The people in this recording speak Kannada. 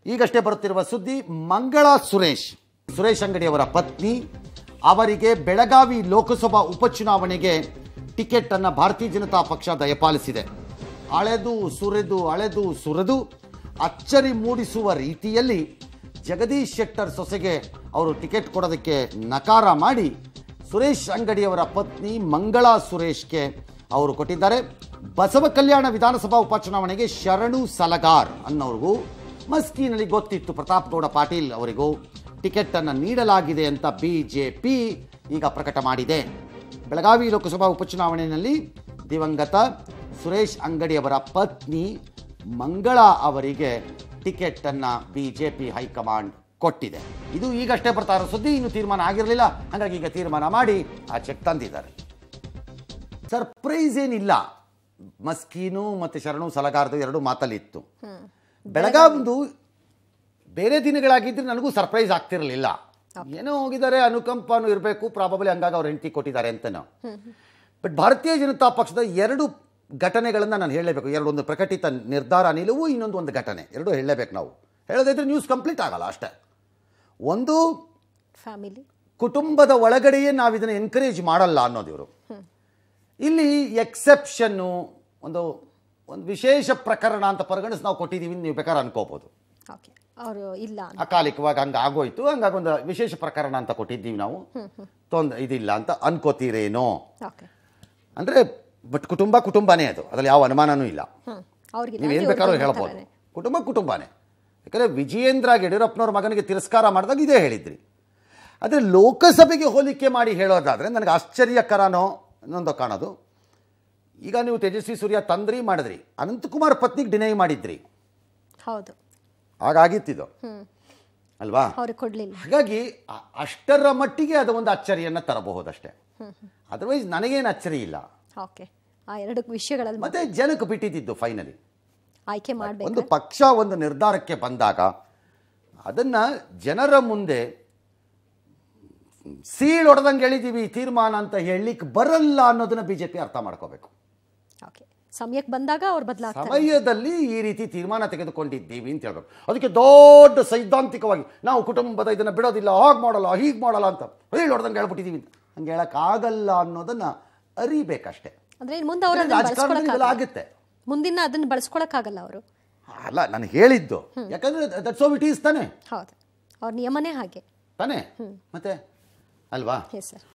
ಈಗಷ್ಟೇ ಬರುತ್ತಿರುವ ಸುದ್ದಿ ಮಂಗಳ ಸುರೇಶ್ ಸುರೇಶ್ ಅಂಗಡಿ ಅವರ ಪತ್ನಿ ಅವರಿಗೆ ಬೆಳಗಾವಿ ಲೋಕಸಭಾ ಉಪಚುನಾವಣೆಗೆ ಟಿಕೆಟ್ ಅನ್ನ ಭಾರತೀಯ ಜನತಾ ಪಕ್ಷ ದಯಪಾಲಿಸಿದೆ ಅಳೆದು ಸುರಿದು ಅಳೆದು ಸುರಿದು ಅಚ್ಚರಿ ಮೂಡಿಸುವ ರೀತಿಯಲ್ಲಿ ಜಗದೀಶ್ ಶೆಟ್ಟರ್ ಸೊಸೆಗೆ ಅವರು ಟಿಕೆಟ್ ಕೊಡೋದಕ್ಕೆ ನಕಾರ ಮಾಡಿ ಸುರೇಶ್ ಅಂಗಡಿಯವರ ಪತ್ನಿ ಮಂಗಳಾ ಸುರೇಶ್ಗೆ ಅವರು ಕೊಟ್ಟಿದ್ದಾರೆ ಬಸವ ಕಲ್ಯಾಣ ವಿಧಾನಸಭಾ ಉಪಚುನಾವಣೆಗೆ ಶರಣು ಸಲಗಾರ್ ಅನ್ನೋರಿಗೂ ಮಸ್ಕಿನಲ್ಲಿ ಗೊತ್ತಿತ್ತು ಪ್ರತಾಪ್ ಗೌಡ ಪಾಟೀಲ್ ಅವರಿಗೂ ಟಿಕೆಟ್ ಅನ್ನು ನೀಡಲಾಗಿದೆ ಅಂತ ಬಿಜೆಪಿ ಈಗ ಪ್ರಕಟ ಮಾಡಿದೆ ಬೆಳಗಾವಿ ಲೋಕಸಭಾ ಉಪಚುನಾವಣೆಯಲ್ಲಿ ದಿವಂಗತ ಸುರೇಶ್ ಅಂಗಡಿಯವರ ಪತ್ನಿ ಮಂಗಳಾ ಅವರಿಗೆ ಟಿಕೆಟ್ ಅನ್ನ ಬಿಜೆಪಿ ಹೈಕಮಾಂಡ್ ಕೊಟ್ಟಿದೆ ಇದು ಈಗಷ್ಟೇ ಬರ್ತಾ ಇರೋ ಸುದ್ದಿ ಇನ್ನು ತೀರ್ಮಾನ ಆಗಿರಲಿಲ್ಲ ಹಾಗಾಗಿ ಈಗ ತೀರ್ಮಾನ ಮಾಡಿ ಆ ಚೆಕ್ ತಂದಿದ್ದಾರೆ ಸರ್ಪ್ರೈಸ್ ಏನಿಲ್ಲ ಮಸ್ಕೀನು ಮತ್ತು ಶರಣು ಸಲಗಾರದು ಎರಡು ಮಾತಲ್ಲಿತ್ತು ಬೆಳಗಾವಿಂದು ಬೇರೆ ದಿನಗಳಾಗಿದ್ರೆ ನನಗೂ ಸರ್ಪ್ರೈಸ್ ಆಗ್ತಿರಲಿಲ್ಲ ಏನೋ ಹೋಗಿದ್ದಾರೆ ಅನುಕಂಪನೂ ಇರಬೇಕು ಪ್ರಾಬಬಲಿ ಹಂಗಾಗಿ ಅವ್ರ ಹೆಂಡತಿ ಕೊಟ್ಟಿದ್ದಾರೆ ಅಂತನೋ ಬಟ್ ಭಾರತೀಯ ಜನತಾ ಪಕ್ಷದ ಎರಡು ಘಟನೆಗಳನ್ನು ನಾನು ಹೇಳಲೇಬೇಕು ಎರಡು ಒಂದು ಪ್ರಕಟಿತ ನಿರ್ಧಾರ ನಿಲುವು ಇನ್ನೊಂದು ಒಂದು ಘಟನೆ ಎರಡು ಹೇಳಲೇಬೇಕು ನಾವು ಹೇಳದಿದ್ರೆ ನ್ಯೂಸ್ ಕಂಪ್ಲೀಟ್ ಆಗಲ್ಲ ಅಷ್ಟೇ ಒಂದು ಫ್ಯಾಮಿಲಿ ಕುಟುಂಬದ ಒಳಗಡೆಯೇ ನಾವು ಇದನ್ನು ಎನ್ಕರೇಜ್ ಮಾಡಲ್ಲ ಅನ್ನೋದು ಇವರು ಇಲ್ಲಿ ಎಕ್ಸೆಪ್ಷನ್ನು ಒಂದು ಒಂದು ವಿಶೇಷ ಪ್ರಕರಣ ಅಂತ ಪರಿಗಣಿಸಿ ನಾವು ಕೊಟ್ಟಿದ್ದೀವಿ ಅಂತ ನೀವು ಬೇಕಾದ್ರೆ ಅನ್ಕೋಬೋದು ಓಕೆ ಅವರು ಇಲ್ಲ ಅಂತ. ಅಕಾಲಿಕವಾಗಿ ಹಂಗೆ ಆಗೋಯ್ತು ಹಂಗಾಗಿ ಒಂದು ವಿಶೇಷ ಪ್ರಕರಣ ಅಂತ ಕೊಟ್ಟಿದ್ದೀವಿ ನಾವು ತೊಂದರೆ ಇದಿಲ್ಲ ಅಂತ ಅನ್ಕೋತೀರೇನೋ ಓಕೆ ಅಂದರೆ ಬಟ್ ಕುಟುಂಬ ಕುಟುಂಬನೇ ಅದು ಅದ್ರಲ್ಲಿ ಯಾವ ಅನುಮಾನನೂ ಇಲ್ಲ ಹ್ಮ್ ಅವ್ರಿಗಿಲ್ಲ ನೀವು ಏನು ಇವ್ರಿಗೆ ಬೇಕಾದ್ರೂ ಒಂದ್ ಹೇಳ್ಬೋದು ಥರನೇ. ಕುಟುಂಬ ಕುಟುಂಬನೇ ಯಾಕಂದರೆ ವಿಜಯೇಂದ್ರ ಯಡಿಯೂರಪ್ಪನವ್ರ ಮಗನಿಗೆ ತಿರಸ್ಕಾರ ಮಾಡಿದಾಗ ಇದೇ ಹೇಳಿದ್ರಿ ಆದರೆ ಲೋಕಸಭೆಗೆ ಹೋಲಿಕೆ ಮಾಡಿ ಹೇಳೋದಾದರೆ ನನಗೆ ಆಶ್ಚರ್ಯಕರನೋ ಇನ್ನೊಂದು ಕಾಣೋದು ಈಗ ನೀವು ತೇಜಸ್ವಿ ಸೂರ್ಯ ತಂದ್ರಿ ಮಾಡಿದ್ರಿ ಅನಂತಕುಮಾರ್ ಪತ್ನಿಗೆ ಡಿನೈ ಮಾಡಿದ್ರಿ ಹೌದು ಹಾಗಾಗಿತ್ತಿದು ಹ್ಮ್ ಅಲ್ವಾ ಅವ್ರಿಗೆ ಕೊಡ್ಲಿಲ್ಲ ಹಾಗಾಗಿ ಅ- ಅಷ್ಟರ ಮಟ್ಟಿಗೆ ಅದು ಒಂದು ಅಚ್ಚರಿಯನ್ನು ತರಬಹುದಷ್ಟೇ ಅದರ್ವೈಸ್ ನನಗೇನು ಅಚ್ಚರಿ ಇಲ್ಲ ಓಕೆ ಆ ಎರಡು ವಿಷಯಗಳಲ್ಲಿ ಮತ್ತೆ ಜನಕ್ಕೆ ಬಿಟ್ಟಿದ್ದು ಫೈನಲಿ ಆಯ್ಕೆ ಒಂದು ಮಾಡ್ಬೇಕು ಪಕ್ಷ ಒಂದು ನಿರ್ಧಾರಕ್ಕೆ ಬಂದಾಗ ಅದನ್ನ ಜನರ ಮುಂದೆ ಸೀಳ್ ಹೊಡೆದಂಗೆ ಹೇಳಿದೀವಿ ಈ ತೀರ್ಮಾನ ಅಂತ ಹೇಳಲಿಕ್ಕೆ ಬರಲ್ಲ ಅನ್ನೋದನ್ನ ಬಿಜೆಪಿ ಅರ್ಥ ಮಾಡ್ಕೋಬೇಕು ಓಕೆ ಸಮಯಕ್ಕೆ ಬಂದಾಗ ಅವ್ರು ಬದಲಾಗ್ತಾರೆ ಸಮಯದಲ್ಲಿ ಈ ರೀತಿ ತೀರ್ಮಾನ ತೆಗೆದುಕೊಂಡಿದ್ದೀವಿ ಅಂತ ಹೇಳ್ಬೇಕು ಅದಕ್ಕೆ ದೊಡ್ಡ ಸೈದ್ಧಾಂತಿಕವಾಗಿ ನಾವು ಕುಟುಂಬದ ಇದನ್ನ ಬಿಡೋದಿಲ್ಲ ಹಾಗೆ ಮಾಡಲ್ಲ ಹೀಗೆ ಮಾಡಲ್ಲ ಅಂತ ಹೇಳಿ ಹೊಡೆದಂಗೆ ಹೇಳ್ಬಿಟ್ಟಿದ್ದೀವಿ ಅಂತ ಹಂಗೆ ಹೇಳಕ್ಕಾಗಲ್ಲ ಅನ್ನೋದನ್ನ ಅರಿಬೇಕಷ್ಟೇ ಅಂದ್ರೆ ಇನ್ನು ಮುಂದೆ ಅವ್ರು ಅದನ್ನ ರಾಜಕಾರಣದಲ್ಲಿ ಇವೆಲ್ಲ ಆಗುತ್ತೆ ಮುಂದಿನ ಅದನ್ನ ಬಳಸ್ಕೊಳಕ್ಕಾಗಲ್ಲ ಅವರು ಅಲ್ಲ ನಾನು ಹೇಳಿದ್ದು ಯಾಕಂದ್ರೆ ದಟ್ಸ್ ಇಟ್ ಈಸ್ ತಾನೆ ಹೌದು ಅವ್ರ ನಿಯಮನೇ ಹಾಗೆ ತಾನೇ ಮತ್ತೆ ಅಲ್ವಾ ಎಸ್ ಸರ್